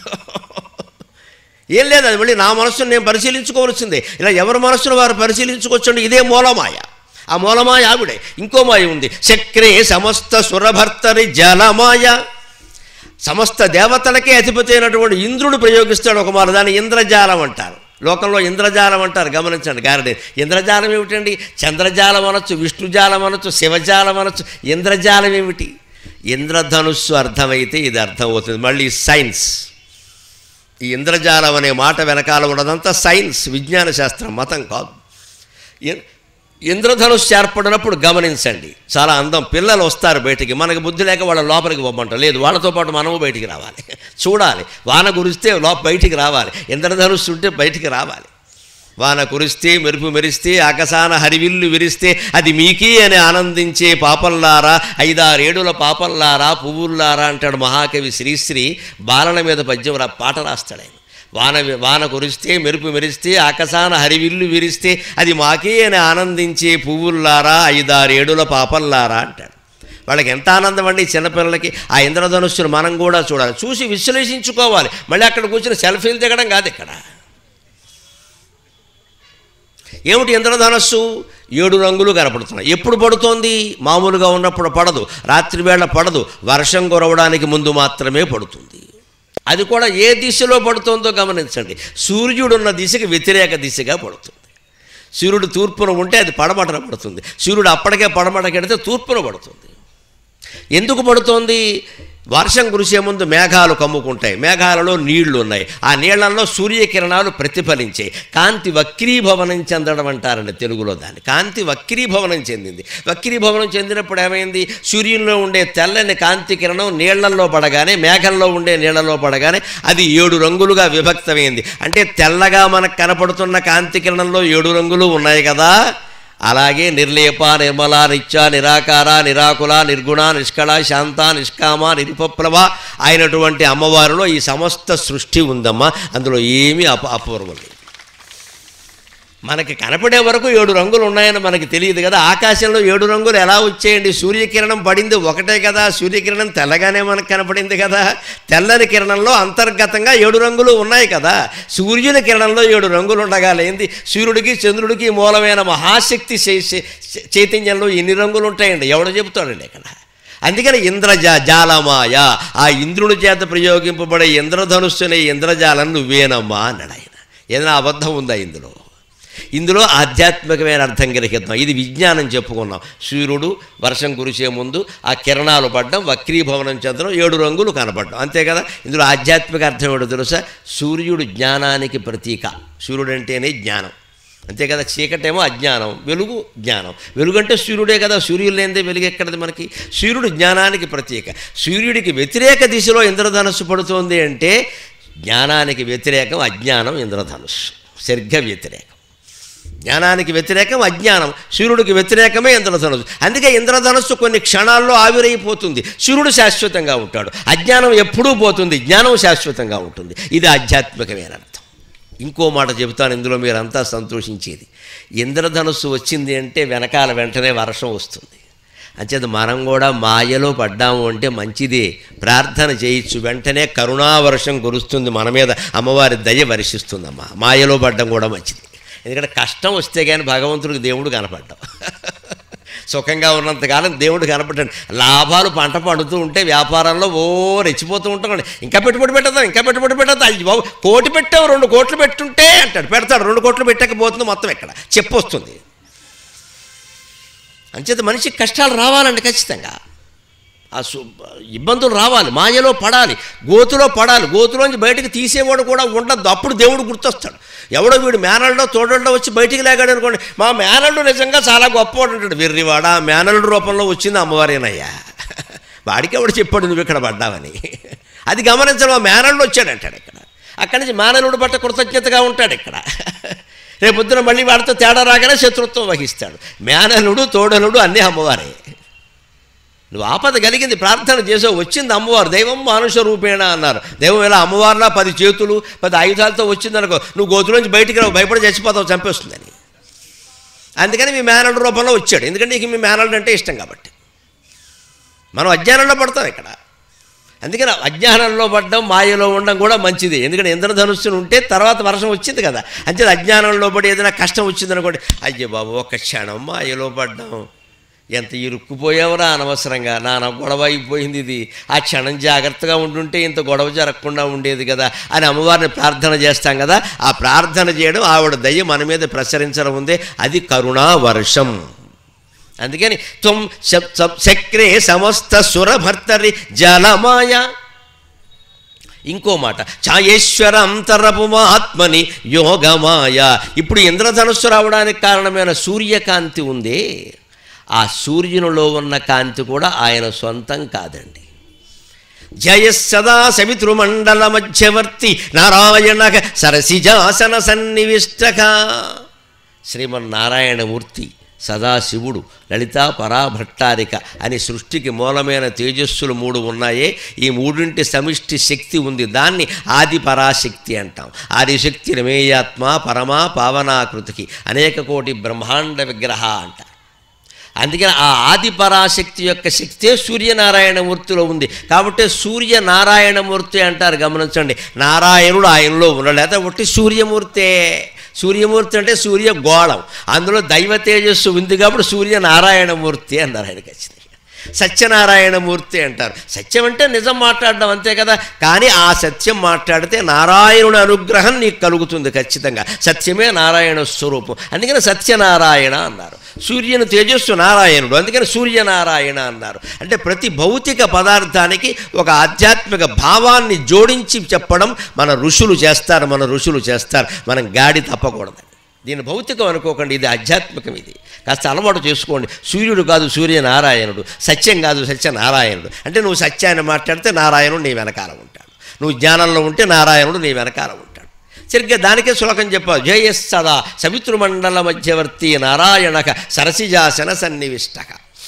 ఏం లేదు అది మళ్ళీ నా మనస్సును నేను పరిశీలించుకోవాల్సిందే ఇలా ఎవరి మనస్సును వారు పరిశీలించుకోవచ్చండి ఇదే మూలమాయ ఆ మూలమాయ ఆవిడే ఇంకో మాయ ఉంది చక్రే సమస్త సురభర్తరి జలమాయ సమస్త దేవతలకే అధిపతి అయినటువంటి ఇంద్రుడు ప్రయోగిస్తాడు ఒక మాట దాన్ని ఇంద్రజాలం అంటారు లోకంలో ఇంద్రజాలం అంటారు గమనించండి గారడి ఇంద్రజాలం ఏమిటండి చంద్రజాలం అనొచ్చు విష్ణుజాలం అనొచ్చు శివజాలం అనొచ్చు ఇంద్రజాలం ఏమిటి ఇంద్రధనుస్సు అర్థమైతే ఇది అర్థమవుతుంది మళ్ళీ సైన్స్ ఈ ఇంద్రజాలం అనే మాట వెనకాల ఉన్నదంతా సైన్స్ విజ్ఞాన శాస్త్రం మతం కాదు ఇ- ఇంద్రధనుస్సు ఏర్పడినప్పుడు గమనించండి చాలా అందం పిల్లలు వస్తారు బయటికి మనకి బుద్ధి లేక వాళ్ళ లోపలికి పోమంటాం లేదు వాళ్ళతో పాటు మనము బయటికి రావాలి చూడాలి వాన కురిస్తే లోప బయటికి రావాలి ఇంద్రధనుస్సు ఉంటే బయటికి రావాలి వాన కురిస్తే మెరుపు మెరిస్తే ఆకాశాన హరివిల్లు విరిస్తే అది మీకీ అని ఆనందించే పాపల్లారా ఐదారేడుల పాపల్లారా పువ్వుల్లారా అంటాడు మహాకవి శ్రీశ్రీ బాలల మీద పద్యం రా పాట రాస్తాడు ఆయన వాన వాన కురిస్తే మెరుపు మెరిస్తే ఆకాశాన హరివిల్లు విరిస్తే అది మాకే అని ఆనందించే పువ్వుల్లారా ఐదారేడుల పాపల్లారా అంటాడు వాళ్ళకి ఎంత ఆనందం అండి ఈ చిన్నపిల్లలకి ఆ ఇంద్రధనుస్సును మనం కూడా చూడాలి చూసి విశ్లేషించుకోవాలి మళ్ళీ అక్కడ కూర్చొని సెల్ఫీలు దిగడం కాదు ఇక్కడ ఏమిటి ఇంద్రధనస్సు ఏడు రంగులు కనపడుతున్నాయి ఎప్పుడు పడుతోంది మామూలుగా ఉన్నప్పుడు పడదు రాత్రి వేళ పడదు వర్షం కురవడానికి ముందు మాత్రమే పడుతుంది అది కూడా ఏ దిశలో పడుతుందో గమనించండి సూర్యుడు ఉన్న దిశకి వ్యతిరేక దిశగా పడుతుంది సూర్యుడు తూర్పున ఉంటే అది పడమటన పడుతుంది సూర్యుడు అప్పటికే పడమటకెడితే తూర్పున పడుతుంది ఎందుకు పడుతోంది వర్షం కురిసే ముందు మేఘాలు కమ్ముకుంటాయి మేఘాలలో నీళ్లు ఉన్నాయి ఆ నీళ్లలో సూర్యకిరణాలు ప్రతిఫలించాయి కాంతి వక్రీభవనం చెందడం అంటారండి తెలుగులో దాన్ని కాంతి వక్రీభవనం చెందింది వక్రీభవనం చెందినప్పుడు ఏమైంది సూర్యుల్లో ఉండే తెల్లని కాంతి కిరణం నీళ్లలో పడగానే మేఘంలో ఉండే నీళ్లలో పడగానే అది ఏడు రంగులుగా విభక్తమైంది అంటే తెల్లగా మనకు కనపడుతున్న కాంతి కిరణంలో ఏడు రంగులు ఉన్నాయి కదా అలాగే నిర్లేప నిర్మల నిత్య నిరాకార నిరాకుల నిర్గుణ నిష్కళ శాంత నిష్కామ నిరుపప్లవ అయినటువంటి అమ్మవారిలో ఈ సమస్త సృష్టి ఉందమ్మా అందులో ఏమీ అప అపూర్వం లేదు మనకి కనపడే వరకు ఏడు రంగులు ఉన్నాయని మనకి తెలియదు కదా ఆకాశంలో ఏడు రంగులు ఎలా వచ్చేయండి సూర్యకిరణం పడింది ఒకటే కదా సూర్యకిరణం తెల్లగానే మనకు కనపడింది కదా తెల్లని కిరణంలో అంతర్గతంగా ఏడు రంగులు ఉన్నాయి కదా సూర్యుని కిరణంలో ఏడు రంగులు ఉండగా లేనిది సూర్యుడికి చంద్రుడికి మూలమైన మహాశక్తి చై- చై- చైతన్యంలో ఎన్ని రంగులు ఉంటాయండి ఎవడు చెబుతాడండి ఇక్కడ అందుకని ఇంద్రజా జాలమాయ ఆ ఇంద్రుని చేత ప్రయోగింపబడే ఇంద్రధనుస్సునే ఇంద్రజాలం నువ్వేనమ్మా అన్నాడు ఆయన ఏదైనా అబద్ధం ఉందా ఇందులో ఇందులో ఆధ్యాత్మికమైన అర్థం గ్రహిద్దాం ఇది విజ్ఞానం చెప్పుకున్నాం సూర్యుడు వర్షం కురిసే ముందు ఆ కిరణాలు పడ్డం వక్రీభవనం చెందడం ఏడు రంగులు కనపడడం అంతే కదా ఇందులో ఆధ్యాత్మిక అర్థం ఏంటో తెలుసా సూర్యుడు జ్ఞానానికి ప్రతీక సూర్యుడు అంటేనే జ్ఞానం అంతే కదా చీకటేమో అజ్ఞానం వెలుగు జ్ఞానం వెలుగు అంటే సూర్యుడే కదా సూర్యుడు లేనిదే వెలుగు ఎక్కడది మనకి సూర్యుడు జ్ఞానానికి ప్రతీక సూర్యుడికి వ్యతిరేక దిశలో ఇంద్రధనుస్సు పడుతోంది అంటే జ్ఞానానికి వ్యతిరేకం అజ్ఞానం ఇంద్రధనుస్సు సరిగ్గా వ్యతిరేకం జ్ఞానానికి వ్యతిరేకం అజ్ఞానం సూర్యుడికి వ్యతిరేకమే ఇంద్రధనుస్సు అందుకే ఇంద్రధనుస్సు కొన్ని క్షణాల్లో ఆవిరైపోతుంది సూర్యుడు శాశ్వతంగా ఉంటాడు అజ్ఞానం ఎప్పుడూ పోతుంది జ్ఞానం శాశ్వతంగా ఉంటుంది ఇది ఆధ్యాత్మికమైన అర్థం ఇంకో మాట చెబుతాను ఇందులో మీరంతా సంతోషించేది ఇంద్రధనుస్సు వచ్చింది అంటే వెనకాల వెంటనే వర్షం వస్తుంది అంచేత మనం కూడా మాయలో పడ్డాము అంటే మంచిదే ప్రార్థన చేయొచ్చు వెంటనే కరుణావర్షం కురుస్తుంది మన మీద అమ్మవారి దయ వర్షిస్తుందమ్మా మాయలో పడ్డం కూడా మంచిది ఎందుకంటే కష్టం వస్తే కానీ భగవంతుడికి దేవుడు కనపడ్డం సుఖంగా ఉన్నంతకాలం దేవుడు కనపడ్డాడు లాభాలు పంట పండుతూ ఉంటే వ్యాపారంలో ఓ రెచ్చిపోతూ ఉంటాం ఇంకా పెట్టుబడి పెట్టద్దాం ఇంకా పెట్టుబడి పెట్టద్దాం అయ్యి బాబు కోటి పెట్టావు రెండు కోట్లు పెట్టుంటే అంటాడు పెడతాడు రెండు కోట్లు పెట్టకపోతుంది మొత్తం ఇక్కడ చెప్పు వస్తుంది అంచేత మనిషికి కష్టాలు రావాలండి ఖచ్చితంగా ఆ సు ఇబ్బందులు రావాలి మాయలో పడాలి గోతులో పడాలి గోతులోంచి బయటకు తీసేవాడు కూడా ఉండద్దు అప్పుడు దేవుడు గుర్తొస్తాడు ఎవడో వీడు మేనల్డో తోడల్లో వచ్చి బయటికి లేగాడు అనుకోండి మా మేనల్డు నిజంగా చాలా గొప్పవాడు అంటాడు వెర్రివాడ మేనల్డు రూపంలో వచ్చింది అమ్మవారేనయ్యా వాడికి ఎవడు చెప్పాడు నువ్వు ఇక్కడ పడ్డావని అది గమనించడం మా మేనల్డు వచ్చాడు అంటాడు ఇక్కడ అక్కడి నుంచి మేనలుడు పట్ల కృతజ్ఞతగా ఉంటాడు ఇక్కడ రేపొద్దున మళ్ళీ వాడితో తేడా రాగానే శత్రుత్వం వహిస్తాడు మేనలుడు తోడలుడు అన్నీ అమ్మవారే నువ్వు ఆపద కలిగింది ప్రార్థన చేసావు వచ్చింది అమ్మవారు దైవం మానుష రూపేణ అన్నారు దైవం ఇలా అమ్మవారిలా పది చేతులు పది ఆయుధాలతో వచ్చిందనుకో నువ్వు గోతులోంచి బయటికి రావు భయపడి చచ్చిపోతావు చంపేస్తుందని అందుకని మీ మేనల్డ్ రూపంలో వచ్చాడు ఎందుకంటే నీకు మీ మేనల్డ్ అంటే ఇష్టం కాబట్టి మనం అజ్ఞానంలో పడతాం ఇక్కడ అందుకని అజ్ఞానంలో పడడం మాయలో ఉండడం కూడా మంచిది ఎందుకంటే ఇంద్రధనుస్సును ఉంటే తర్వాత వర్షం వచ్చింది కదా అంతే అజ్ఞానంలో పడి ఏదైనా కష్టం వచ్చింది అనుకోండి అయ్యో బాబు ఒక్క క్షణం మాయలో పడ్డాం ఎంత ఇరుక్కుపోయావురా అనవసరంగా నా నా గొడవ అయిపోయింది ఇది ఆ క్షణం జాగ్రత్తగా ఉంటుంటే ఇంత గొడవ జరగకుండా ఉండేది కదా అని అమ్మవారిని ప్రార్థన చేస్తాం కదా ఆ ప్రార్థన చేయడం ఆవిడ దయ మన మీద ప్రసరించడం ఉంది అది కరుణా వర్షం అందుకని త్వం శ- స- చక్రే సమస్త సురభర్తరి జలమాయ ఇంకో మాట ఛాయేశ్వర అంతరపు మహాత్మని యోగమాయ ఇప్పుడు ఇంద్రధనుస్సు రావడానికి కారణమైన సూర్యకాంతి ఉంది ఆ సూర్యునిలో ఉన్న కాంతి కూడా ఆయన సొంతం కాదండి జయ సదా సవితృమండల మధ్యవర్తి నారాయణ సరసిజాసన సన్నివిష్టక శ్రీమన్నారాయణమూర్తి సదాశివుడు లలిత పరాభట్టారిక అని సృష్టికి మూలమైన తేజస్సులు మూడు ఉన్నాయే ఈ మూడింటి సమిష్టి శక్తి ఉంది దాన్ని ఆది పరాశక్తి అంటాం ఆదిశక్తి రమేయాత్మ పరమా పావనాకృతికి అనేక కోటి బ్రహ్మాండ విగ్రహ అంటారు అందుకని ఆ ఆది పరాశక్తి యొక్క శక్తే సూర్యనారాయణమూర్తిలో ఉంది కాబట్టి సూర్యనారాయణమూర్తి అంటారు గమనించండి నారాయణుడు ఆయనలో ఉన్నాడు లేదా ఒట్టి సూర్యమూర్తే సూర్యమూర్తి అంటే సూర్య గోళం అందులో దైవ తేజస్సు ఉంది కాబట్టి సూర్యనారాయణమూర్తి అన్నారు ఆయన ఖచ్చితంగా సత్యనారాయణమూర్తి అంటారు సత్యం అంటే నిజం మాట్లాడడం అంతే కదా కానీ ఆ సత్యం మాట్లాడితే నారాయణుడి అనుగ్రహం నీకు కలుగుతుంది ఖచ్చితంగా సత్యమే నారాయణ స్వరూపం అందుకని సత్యనారాయణ అన్నారు సూర్యుని తేజస్సు నారాయణుడు అందుకని సూర్యనారాయణ అన్నారు అంటే ప్రతి భౌతిక పదార్థానికి ఒక ఆధ్యాత్మిక భావాన్ని జోడించి చెప్పడం మన ఋషులు చేస్తారు మన ఋషులు చేస్తారు మనం గాడి తప్పకూడదు దీని భౌతికం అనుకోకండి ఇది ఆధ్యాత్మికం ఇది కాస్త అలవాటు చేసుకోండి సూర్యుడు కాదు సూర్యనారాయణుడు సత్యం కాదు సత్యనారాయణుడు అంటే నువ్వు సత్యాన్ని మాట్లాడితే నారాయణుడు నీ వెనకాల ఉంటాడు నువ్వు జ్ఞానంలో ఉంటే నారాయణుడు నీ వెనకాల ఉంటాడు సరిగ్గా దానికే శ్లోకం చెప్పావు జయస్ సదా సవితృమండల మధ్యవర్తి నారాయణక సరసిజాసన సన్నివిష్టక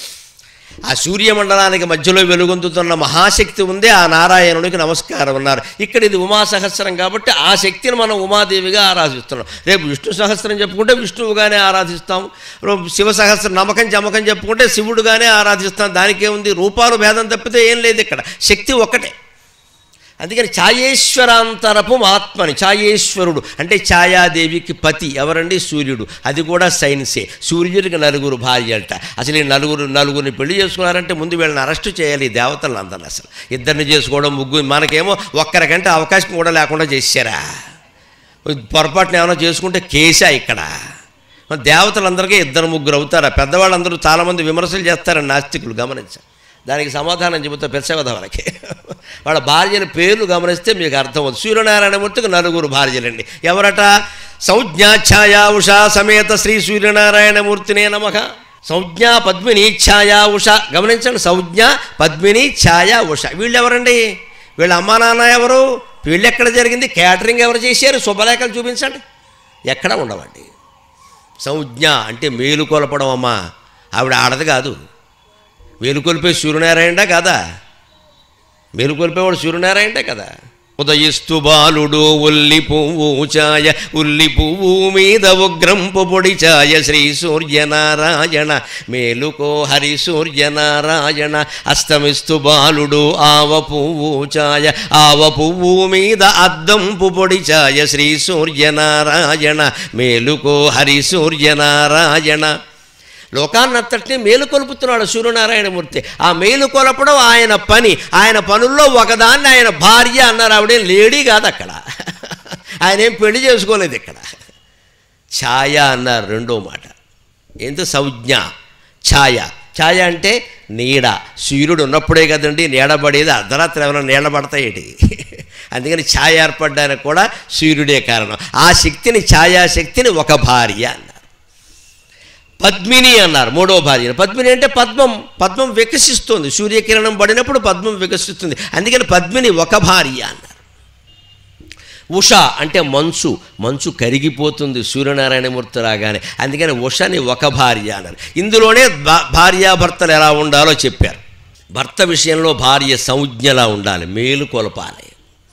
ఆ సూర్యమండలానికి మధ్యలో వెలుగొందుతున్న మహాశక్తి ఉందే ఆ నారాయణునికి నమస్కారం అన్నారు ఇక్కడ ఇది ఉమా సహస్రం కాబట్టి ఆ శక్తిని మనం ఉమాదేవిగా ఆరాధిస్తున్నాం రేపు విష్ణు సహస్రం చెప్పుకుంటే విష్ణువుగానే ఆరాధిస్తాం రేపు శివ సహస్రం నమ్మకం చమకం చెప్పుకుంటే శివుడుగానే ఆరాధిస్తాం దానికేముంది రూపాలు భేదం తప్పితే ఏం లేదు ఇక్కడ శక్తి ఒక్కటే అందుకని ఛాయేశ్వరాంతరపు ఆత్మని ఛాయేశ్వరుడు అంటే ఛాయాదేవికి పతి ఎవరండి సూర్యుడు అది కూడా సైన్సే సూర్యుడికి నలుగురు భార్య అంట అసలు ఈ నలుగురు నలుగురిని పెళ్లి చేసుకున్నారంటే ముందు వీళ్ళని అరెస్ట్ చేయాలి ఈ దేవతలను అందరిని అసలు ఇద్దరిని చేసుకోవడం ముగ్గురు మనకేమో ఒక్కరికంటే అవకాశం కూడా లేకుండా చేశారా పొరపాటున ఏమైనా చేసుకుంటే కేసా ఇక్కడ మన దేవతలందరికీ ఇద్దరు ముగ్గురు అవుతారా పెద్దవాళ్ళందరూ చాలామంది విమర్శలు చేస్తారని నాస్తికులు గమనించారు దానికి సమాధానం చెబుతా పెచ్చవద వరకే వాళ్ళ భార్యల పేర్లు గమనిస్తే మీకు అర్థమవుతుంది సూర్యనారాయణమూర్తికి నలుగురు భార్యలండి ఎవరట సంజ్ఞాఛాయా ఉషా సమేత శ్రీ సూర్యనారాయణమూర్తినే నమః సంజ్ఞ పద్మిని ఛాయా ఉష గమనించండి సంజ్ఞ పద్మిని ఛాయా ఉష వీళ్ళు ఎవరండి వీళ్ళ అమ్మా నాన్న ఎవరు వీళ్ళు ఎక్కడ జరిగింది క్యాటరింగ్ ఎవరు చేశారు శుభలేఖలు చూపించండి ఎక్కడ ఉండవండి సంజ్ఞ అంటే మేలు కొలపడం అమ్మా ఆవిడ ఆడది కాదు మేలుకొల్పే సూర్యనారాయణ కదా మేలుకొల్పేవాడు సూర్యనారాయణే కదా ఉదయిస్తు బాలుడు ఉల్లి పువ్వు ఛాయ ఉల్లి పువ్వు మీద ఉగ్రంపు పొడి ఛాయ శ్రీ సూర్యనారాయణ మేలుకో హరి సూర్యనారాయణ అస్తమిస్తు బాలుడు ఆవ పువ్వు ఛాయ ఆవ పువ్వు మీద అద్దంపు పొడి ఛాయ శ్రీ సూర్యనారాయణ మేలుకో హరి సూర్యనారాయణ లోకాన్నంతటినీ మేలు కొలుపుతున్నాడు సూర్యనారాయణమూర్తి ఆ మేలు కొలపడం ఆయన పని ఆయన పనుల్లో ఒకదాన్ని ఆయన భార్య అన్నారు ఆవిడేం లేడీ కాదు అక్కడ ఆయన ఏం పెళ్లి చేసుకోలేదు ఇక్కడ ఛాయ అన్నారు రెండో మాట ఏంటో సంజ్ఞ ఛాయ ఛాయ అంటే నీడ సూర్యుడు ఉన్నప్పుడే కదండి నీడబడేది అర్ధరాత్రి ఎవరైనా నీడబడతాయేటి అందుకని ఛాయ ఏర్పడడానికి కూడా సూర్యుడే కారణం ఆ శక్తిని ఛాయాశక్తిని ఒక భార్య అన్నారు పద్మిని అన్నారు మూడో భార్య పద్మిని అంటే పద్మం పద్మం వికసిస్తుంది సూర్యకిరణం పడినప్పుడు పద్మం వికసిస్తుంది అందుకని పద్మిని ఒక భార్య అన్నారు ఉష అంటే మంచు మంచు కరిగిపోతుంది సూర్యనారాయణమూర్తి రాగానే అందుకని ఉషని ఒక భార్య అన్నారు ఇందులోనే భా- భార్యాభర్తలు ఎలా ఉండాలో చెప్పారు భర్త విషయంలో భార్య సంజ్ఞలా ఉండాలి మేలు కొలపాలి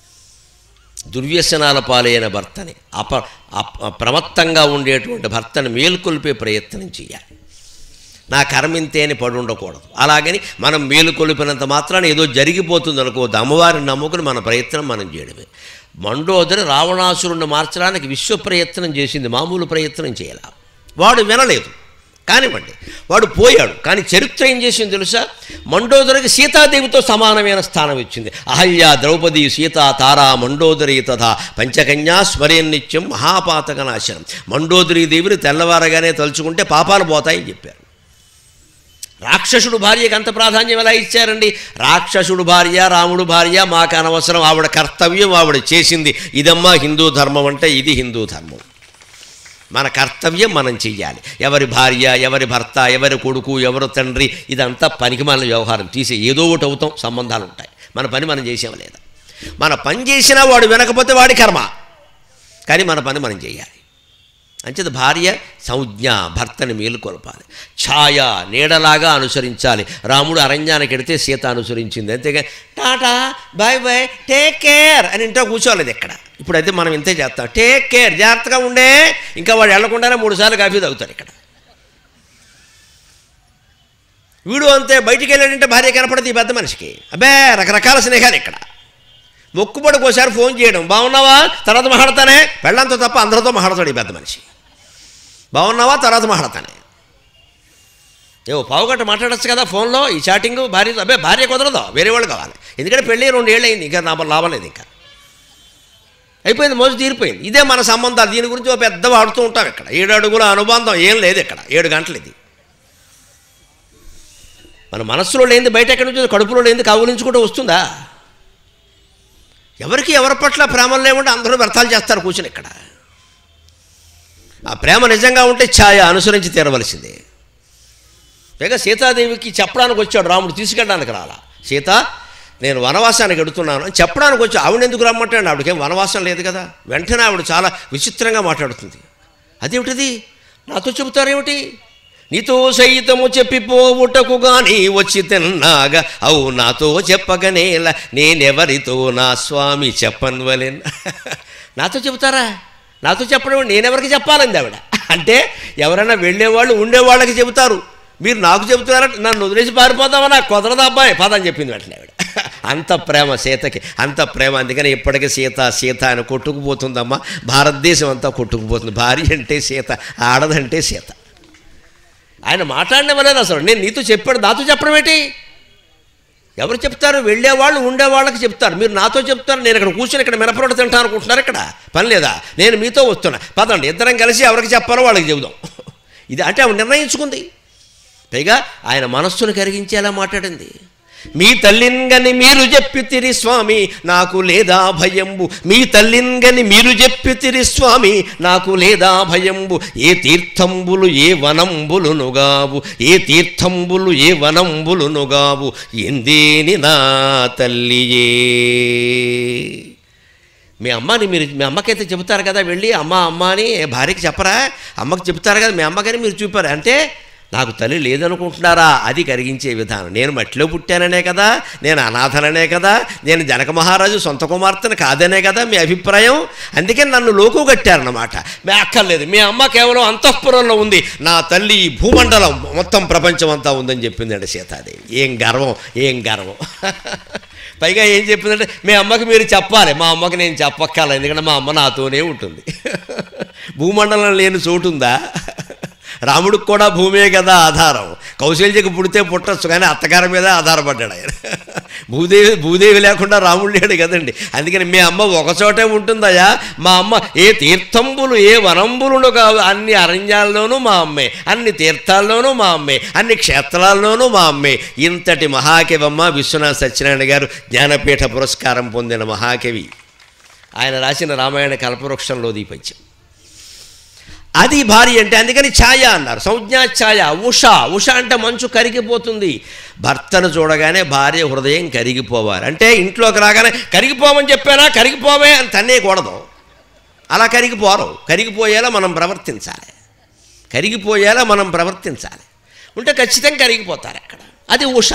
దుర్వ్యసనాల పాలైన భర్తని అప అప- ప్రమత్తంగా ఉండేటువంటి భర్తని మేలుకొల్పే ప్రయత్నం చేయాలి నా కర్మింతే అని పడి ఉండకూడదు అలాగని మనం మేలుకొలిపినంత మాత్రాన ఏదో జరిగిపోతుంది అనుకోవద్దు అమ్మవారిని నమ్ముకుని మన ప్రయత్నం మనం చేయడమే మండోదరి రావణాసురుణ్ణి మార్చడానికి విశ్వ ప్రయత్నం చేసింది మామూలు ప్రయత్నం చేయాల వాడు వినలేదు కానివ్వండి వాడు పోయాడు కానీ చరిత్ర ఏం చేసింది తెలుసా మండోదరికి సీతాదేవితో సమానమైన స్థానం ఇచ్చింది అహల్య ద్రౌపది సీత తారా మండోదరి తథా పంచకన్యా స్మరేన్ నిత్యం మహాపాతక నాశనం మండోదరి దేవిని తెల్లవారగానే తలుచుకుంటే పాపాలు పోతాయని చెప్పారు రాక్షసుడు భార్యకి అంత ప్రాధాన్యం ఎలా ఇచ్చారండి రాక్షసుడు భార్య రాముడు భార్య మాకు అనవసరం ఆవిడ కర్తవ్యం ఆవిడ చేసింది ఇదమ్మా హిందూ ధర్మం అంటే ఇది హిందూ ధర్మం మన కర్తవ్యం మనం చెయ్యాలి ఎవరి భార్య ఎవరి భర్త ఎవరి కొడుకు ఎవరి తండ్రి ఇదంతా పనికి మన వ్యవహారం తీసి ఏదో ఒకటి అవుతాం సంబంధాలు ఉంటాయి మన పని మనం చేసాం లేదా మన పని చేసినా వాడు వినకపోతే వాడి కర్మ కానీ మన పని మనం చేయాలి అంచేది భార్య సంజ్ఞ భర్తని మేలుకొల్పాలి ఛాయ నీడలాగా అనుసరించాలి రాముడు అరణ్యానికి వెడితే సీత అనుసరించింది అంతేగా tata bye bye take care అని ఇంట్లో కూర్చోలేదు ఇక్కడ ఇప్పుడైతే మనం ఇంతే చేస్తాం టేక్ కేర్ జాగ్రత్తగా ఉండే ఇంకా వాడు వెళ్లకుండానే మూడు సార్లు కాఫీ తాగుతారు ఇక్కడ వీడు అంతే బయటికి వెళ్ళాడంటే భార్య కనపడదు ఈ పెద్ద మనిషికి అబ్బే రకరకాల స్నేహాలు ఇక్కడ మొక్కుబడికి ఒకసారి ఫోన్ చేయడం బాగున్నావా తర్వాత మాట్లాడతానే పెళ్ళంతో తప్ప అందరితో మాట్లాడతాడు ఈ పెద్ద మనిషి బాగున్నావా తర్వాత మాట్లాడతానే ఏవో పావుగంట మాట్లాడచ్చు కదా ఫోన్లో ఈ చాటింగ్ భార్య అబ్బే భార్య కుదరదు వేరే వాళ్ళు కావాలి ఎందుకంటే పెళ్ళి రెండు ఏళ్ళు అయింది ఇంకా నా లాభం లేదు ఇంకా అయిపోయింది మోజు తీరిపోయింది ఇదే మన సంబంధాలు దీని గురించి ఒక పెద్ద వాడుతూ ఉంటాం ఇక్కడ ఏడు అడుగుల అనుబంధం ఏం లేదు ఇక్కడ ఏడు గంటలు ఇది మన మనస్సులో లేనిది బయట ఎక్కడి నుంచి కడుపులో లేనిది కౌలించుకుంటూ వస్తుందా ఎవరికి ఎవరి పట్ల ప్రేమలు లేవంటే అందరూ వ్యర్థాలు చేస్తారు కూర్చుని ఇక్కడ ఆ ప్రేమ నిజంగా ఉంటే ఛాయ అనుసరించి తీరవలసిందే పైగా సీతాదేవికి చెప్పడానికి వచ్చాడు రాముడు తీసుకెళ్ళడానికి రాలా సీత నేను వనవాసానికి ఎడుతున్నాను అని చెప్పడానికి వచ్చి ఆవిడ ఎందుకు రమ్మంటాడు ఆవిడకేం వనవాసం లేదు కదా వెంటనే ఆవిడ చాలా విచిత్రంగా మాట్లాడుతుంది అదేమిటిది నాతో చెబుతారేమిటి నీతో సైతము చెప్పిపోవుటకు గాని వచ్చి తిన్నాగా అవు నాతో చెప్పగనేలా నేనెవరితో నా స్వామి చెప్పన్వలెన్ నాతో చెబుతారా నాతో చెప్పడం నేనెవరికి చెప్పాలంది ఆవిడ అంటే ఎవరైనా వెళ్ళేవాళ్ళు ఉండేవాళ్ళకి చెబుతారు మీరు నాకు చెబుతున్నారంటే నన్ను వదిలేసి పారిపోతామా నాకు కుదరదు అబ్బాయి పదని చెప్పింది వెంటనే ఆవిడ అంత ప్రేమ సీతకి అంత ప్రేమ అందుకని ఇప్పటికీ సీత సీత అని కొట్టుకుపోతుందమ్మా భారతదేశం అంతా కొట్టుకుపోతుంది భార్య అంటే సీత ఆడదంటే సీత ఆయన మాట్లాడినవలేదు అసలు నేను నీతో చెప్పాడు నాతో చెప్పడం ఏంటి ఎవరు చెప్తారు వెళ్ళేవాళ్ళు ఉండేవాళ్ళకి చెప్తారు మీరు నాతో చెప్తారు నేను ఇక్కడ కూర్చొని ఇక్కడ మినపరొట్టు తింటాను అనుకుంటున్నారు ఇక్కడ పని లేదా నేను మీతో వస్తున్నా పదండి ఇద్దరం కలిసి ఎవరికి చెప్పాలో వాళ్ళకి చెబుదాం ఇది అంటే ఆవిడ నిర్ణయించుకుంది పైగా ఆయన మనస్సును కరిగించేలా మాట్లాడింది మీ తల్లిన్గని మీరు చెప్పితిరి స్వామి నాకు లేదా భయంబు మీ తల్లిన్గని మీరు చెప్పితిరి స్వామి నాకు లేదా భయంబు ఏ తీర్థంబులు ఏ వనంబులునుగావు ఏ తీర్థంబులు ఏ వనంబులునుగావు ఎందేని నా తల్లియే మీ అమ్మని మీరు మీ అమ్మకైతే చెబుతారు కదా వెళ్ళి అమ్మ అమ్మ అని భార్యకి చెప్పరా అమ్మకి చెబుతారు కదా మీ అమ్మకని మీరు చూపారు అంటే నాకు తల్లి లేదనుకుంటున్నారా అది కరిగించే విధానం నేను మట్టిలో పుట్టాననే కదా నేను అనాథననే కదా నేను జనక మహారాజు సొంత కుమార్తెను కాదనే కదా మీ అభిప్రాయం అందుకే నన్ను లోకు కట్టారన్నమాట మీ అక్కర్లేదు మీ అమ్మ కేవలం అంతఃపురంలో ఉంది నా తల్లి ఈ భూమండలం మొత్తం ప్రపంచం అంతా ఉందని చెప్పిందండి సీతాదేవి ఏం గర్వం ఏం గర్వం పైగా ఏం చెప్పిందంటే మీ అమ్మకి మీరు చెప్పాలి మా అమ్మకి నేను చెప్పక్కల ఎందుకంటే మా అమ్మ నాతోనే ఉంటుంది భూమండలం లేని చోటు ఉందా రాముడికి కూడా భూమే కదా ఆధారం కౌశల్యకి పుడితే పుట్టచ్చు కానీ అత్తగారి మీద ఆధారపడ్డాడు ఆయన భూదేవి భూదేవి లేకుండా రాముడు లేడు కదండి అందుకని మీ అమ్మ ఒకచోటే ఉంటుందయ్యా మా అమ్మ ఏ తీర్థంబులు ఏ వనంబులను కావు అన్ని అరణ్యాల్లోనూ మా అమ్మే అన్ని తీర్థాల్లోనూ మా అమ్మే అన్ని క్షేత్రాల్లోనూ మా అమ్మే ఇంతటి మహాకవిమ్మ విశ్వనాథ్ సత్యనారాయణ గారు జ్ఞానపీఠ పురస్కారం పొందిన మహాకవి ఆయన రాసిన రామాయణ కల్పవృక్షంలో దీపంచం అది భార్య అంటే అందుకని ఛాయ అన్నారు సంజ్ఞా ఛాయ ఉష ఉష అంటే మంచు కరిగిపోతుంది భర్తను చూడగానే భార్య హృదయం కరిగిపోవాలి అంటే ఇంట్లోకి రాగానే కరిగిపోమని చెప్పానా కరిగిపోవే అని తన్నేయకూడదు అలా కరిగిపోరు కరిగిపోయేలా మనం ప్రవర్తించాలి కరిగిపోయేలా మనం ప్రవర్తించాలి ఉంటే ఖచ్చితంగా కరిగిపోతారు అక్కడ అది ఉష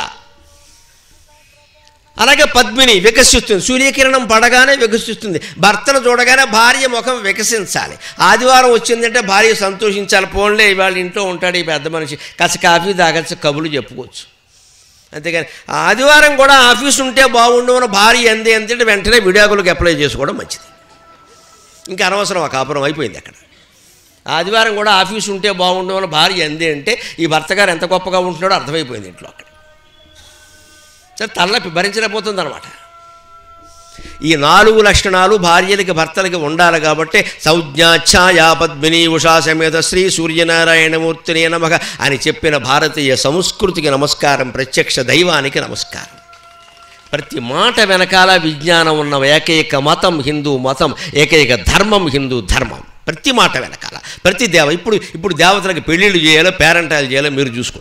అలాగే పద్మిని వికసిస్తుంది సూర్యకిరణం పడగానే వికసిస్తుంది భర్తను చూడగానే భార్య ముఖం వికసించాలి ఆదివారం వచ్చిందంటే భార్య సంతోషించాలి పోన్లే ఇవాళ ఇంట్లో ఉంటాడు ఈ పెద్ద మనిషి కాస్త కాఫీ తాగచ్చు కబులు చెప్పుకోవచ్చు అంతేగాని ఆదివారం కూడా ఆఫీస్ ఉంటే బాగుండు అని భార్య ఎంది ఎందుకంటే వెంటనే విడాకులకు అప్లై చేసుకోవడం మంచిది ఇంకా అనవసరం ఆ కాపురం అయిపోయింది అక్కడ ఆదివారం కూడా ఆఫీస్ ఉంటే బాగుండు అని భార్య అంది అంటే ఈ భర్త గారు ఎంత గొప్పగా ఉంటున్నాడో అర్థమైపోయింది ఇంట్లో అక్కడ సరే తలనొప్పి భరించలేకపోతుంది అనమాట ఈ నాలుగు లక్షణాలు భార్యలకి భర్తలకి ఉండాలి కాబట్టి సౌజ్ఞాఛాయా పద్మిని ఉషా సమేత శ్రీ సూర్యనారాయణమూర్తిని నమః అని చెప్పిన భారతీయ సంస్కృతికి నమస్కారం ప్రత్యక్ష దైవానికి నమస్కారం ప్రతి మాట వెనకాల విజ్ఞానం ఉన్న ఏకైక మతం హిందూ మతం ఏకైక ధర్మం హిందూ ధర్మం ప్రతి మాట వెనకాల ప్రతి దేవ ఇప్పుడు ఇప్పుడు దేవతలకు పెళ్ళిళ్ళు చేయాలో పేరెంటాలు చేయాలో మీరు చూసుకో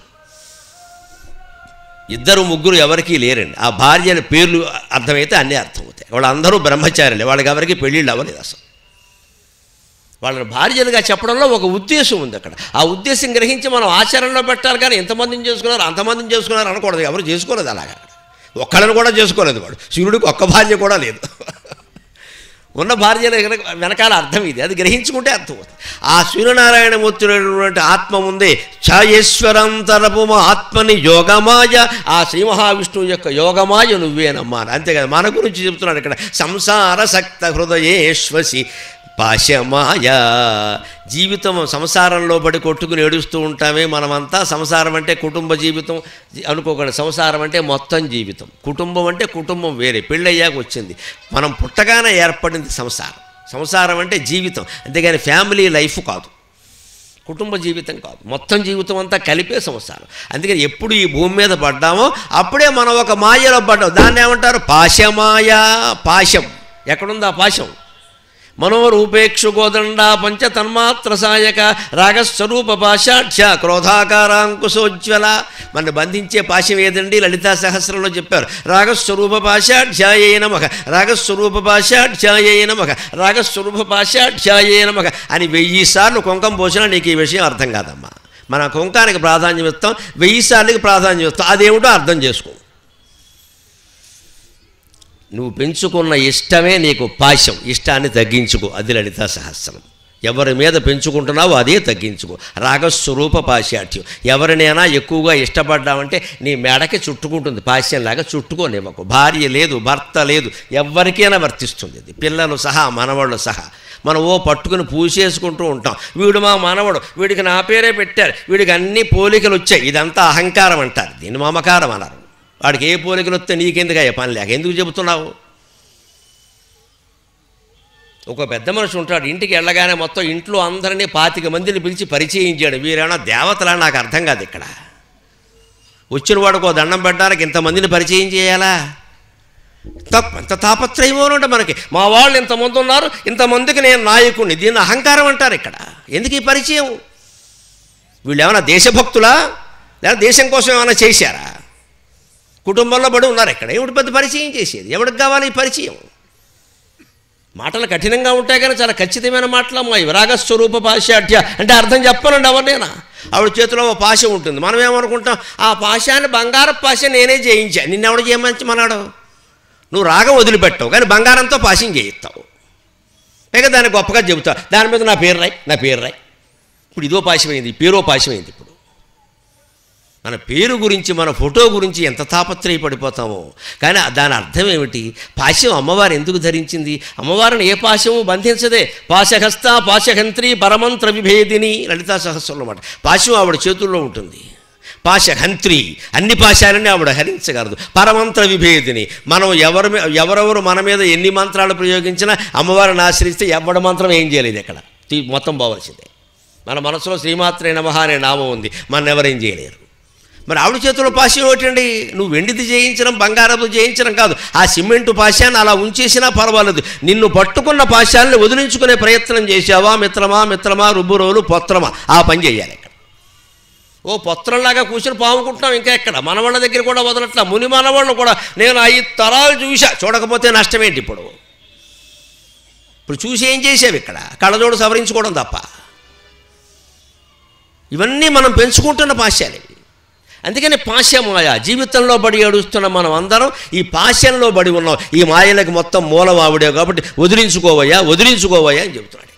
ఇద్దరు ముగ్గురు ఎవరికీ లేరండి ఆ భార్యల పేర్లు అర్థమైతే అన్నీ అర్థమవుతాయి వాళ్ళందరూ బ్రహ్మచారులే వాళ్ళకి ఎవరికి పెళ్ళిళ్ళు అవ్వలేదు అసలు వాళ్ళని భార్యలుగా చెప్పడంలో ఒక ఉద్దేశం ఉంది అక్కడ ఆ ఉద్దేశం గ్రహించి మనం ఆచరణలో పెట్టాలి కానీ ఎంతమందిని చేసుకున్నారు అంతమందిని చేసుకున్నారు అనకూడదు ఎవరు చేసుకోలేదు అలాగా ఒక్కళ్ళని కూడా చేసుకోలేదు వాడు శివుడికి ఒక్క భార్య కూడా లేదు ఉన్న భార్యల వెనక- వెనకాల అర్థం ఇది అది గ్రహించుకుంటే అర్థమవుతుంది ఆ సూర్యనారాయణమూర్తుడైనటువంటి ఆత్మ ముందే ఛాయేశ్వరంతరపు మా ఆత్మని యోగమాయ ఆ శ్రీ మహావిష్ణువు యొక్క యోగమాయ నువ్వేనమ్మా అని. అంతేకాదు మన గురించి చెప్తున్నాడు ఇక్కడ సంసార సక్త హృదయేశ్వసి పాశమాయ జీవితం సంసారంలో పడి కొట్టుకుని ఏడుస్తూ ఉంటామే మనమంతా సంసారం అంటే కుటుంబ జీవితం జీ- అనుకోకండి సంసారం అంటే మొత్తం జీవితం కుటుంబం అంటే కుటుంబం వేరే పెళ్ళయ్యాక వచ్చింది మనం పుట్టగానే ఏర్పడింది సంసారం సంసారం అంటే జీవితం అంతేగాని ఫ్యామిలీ లైఫ్ కాదు కుటుంబ జీవితం కాదు మొత్తం జీవితం అంతా కలిపే సంసారం అందుకని ఎప్పుడు ఈ భూమి మీద పడ్డామో అప్పుడే మనం ఒక మాయలో పడ్డాం దాన్ని ఏమంటారు పాశమాయ పాశం ఎక్కడుంది ఆ పాశం మనోరూపేక్షు గోదండ పంచ తన్మాత్ర సాయక రాగస్వరూప పాశాఢ్య క్రోధాకారాంకుశోజ్వల మన బంధించే పాశం ఏదండి లలితా సహస్రంలో చెప్పారు రాగస్వరూప పాశాఢ్యాయే నమః రాగస్వరూప పాశాఢ్యాయే నమః రాగస్వరూప పాశాఢ్యాయే నమః అని వెయ్యి సార్లు కుంకం పోసినా నీకు ఈ విషయం అర్థం కాదమ్మా మన కుంకానికి ప్రాధాన్యం ఇస్తాం వెయ్యి సార్లకి ప్రాధాన్యం ఇస్తాం అదేమిటో అర్థం చేసుకో నువ్వు పెంచుకున్న ఇష్టమే నీకు పాశం ఇష్టాన్ని తగ్గించుకో అది లలితా సహస్రం ఎవరి మీద పెంచుకుంటున్నావో అదే తగ్గించుకో రాగస్వరూప పాశాఠ్యం ఎవరినైనా ఎక్కువగా ఇష్టపడ్డావంటే నీ మెడకి చుట్టుకుంటుంది పాశ్యంలాగా చుట్టుకోనివ్వకు భార్య లేదు భర్త లేదు ఎవరికైనా వర్తిస్తుంది ఇది పిల్లలు సహా మనవాళ్ళు సహా మనం ఓ పట్టుకుని పూసేసుకుంటూ ఉంటాం వీడు మా మనవడు వీడికి నా పేరే పెట్టారు వీడికి అన్ని పోలికలు వచ్చాయి ఇదంతా అహంకారం అంటారు దీన్ని మమకారం అన్నారు వాడికి ఏ పోలికలు వస్తే నీకెందుకు అయ్యే పని లేక ఎందుకు చెబుతున్నావు ఒక పెద్ద మనిషి ఉంటాడు ఇంటికి వెళ్ళగానే మొత్తం ఇంట్లో అందరినీ పాతిక మందిని పిలిచి పరిచయం చేయడు వీరేమన్నా దేవతలా నాకు అర్థం కాదు ఇక్కడ వచ్చిన వాడికి ఓ దండం పెట్టడానికి ఇంతమందిని పరిచయం చేయాలా తప్ప ఎంత తాపత్రయమో అంటే మనకి మా వాళ్ళు ఇంతమంది ఉన్నారు ఇంతమందికి నేను నాయకుడిని దీన్ని అహంకారం అంటారు ఇక్కడ ఎందుకు ఈ పరిచయం వీళ్ళు ఏమైనా దేశభక్తులా లేదా దేశం కోసం ఏమైనా చేశారా కుటుంబంలో పడి ఉన్నారు ఇక్కడ ఏమిటి పెద్ద పరిచయం చేసేది ఎవరికి కావాలి ఈ పరిచయం మాటలు కఠినంగా ఉంటాయి కానీ చాలా ఖచ్చితమైన మాటలు అమ్మా విరాగ స్వరూప పాశాఠ్య అంటే అర్థం చెప్పనండి ఎవరినైనా ఆవిడ చేతిలో ఒక పాశ ఉంటుంది మనం ఏమనుకుంటాం ఆ పాశాన్ని బంగారం పాశ నేనే చేయించా నిన్నెవడు చేయమని మనాడు నువ్వు రాగం వదిలిపెట్టవు కానీ బంగారంతో పాశం చేయిస్తావు పైగా దాన్ని గొప్పగా చెబుతావు దాని మీద నా పేరు రాయి నా పేరు రాయి ఇప్పుడు ఇదో పాశమైంది ఈ పేరో పాశమైంది ఇప్పుడు మన పేరు గురించి మన ఫోటో గురించి ఎంత తాపత్రయపడిపోతామో కానీ దాని అర్థం ఏమిటి పాశం అమ్మవారు ఎందుకు ధరించింది అమ్మవారిని ఏ పాశము బంధించదే పాశహస్త పాశహంత్రి పరమంత్ర విభేదిని లలితా సహస్రంలో మాట పాశం ఆవిడ చేతుల్లో ఉంటుంది పాశహంత్రి అన్ని పాశాలని ఆవిడ హరించగలదు పరమంత్ర విభేదిని మనం ఎవరి మీ- ఎవరెవరు మన మీద ఎన్ని మంత్రాలు ప్రయోగించినా అమ్మవారిని ఆశ్రయిస్తే ఎవడి మంత్రం ఏం చేయలేదు ఇక్కడ తీ- మొత్తం పోవలసిందే మన మనసులో శ్రీమాత్రే నమః అనే నామం ఉంది మన ఎవరేం చేయలేరు మరి ఆవిడ చేతిలో పాశం ఏమిటండి నువ్వు వెండిది చేయించడం బంగారపు చేయించడం కాదు ఆ సిమెంటు పాశాన్ని అలా ఉంచేసినా పర్వాలేదు నిన్ను పట్టుకున్న పాశాలను వదిలించుకునే ప్రయత్నం చేశావా మిత్రమా మిత్రమా రుబ్బురోలు పొత్రమా ఆ పని చేయాలి ఇక్కడ ఓ పొత్రంలాగా కూర్చొని పాముకుంటున్నాం ఇంకా ఎక్కడ మనవాళ్ళ దగ్గర కూడా వదలట్లా ముని మనవాళ్ళు కూడా నేను ఐదు తరాలు చూసా చూడకపోతే నష్టమేంటి ఇప్పుడు ఇప్పుడు చూసి ఏం చేసావు ఇక్కడ కళ్ళజోడు సవరించుకోవడం తప్ప ఇవన్నీ మనం పెంచుకుంటున్న పాశ్యాలు ఇవి అందుకని పాశ్యమాయ జీవితంలో బడి ఏడుస్తున్న మనం అందరం ఈ పాశ్యంలో బడి ఉన్నాం ఈ మాయలకు మొత్తం మూలం ఆవిడే కాబట్టి వదిలించుకోవయ్యా వదిలించుకోవయ్యా అని చెబుతున్నాడు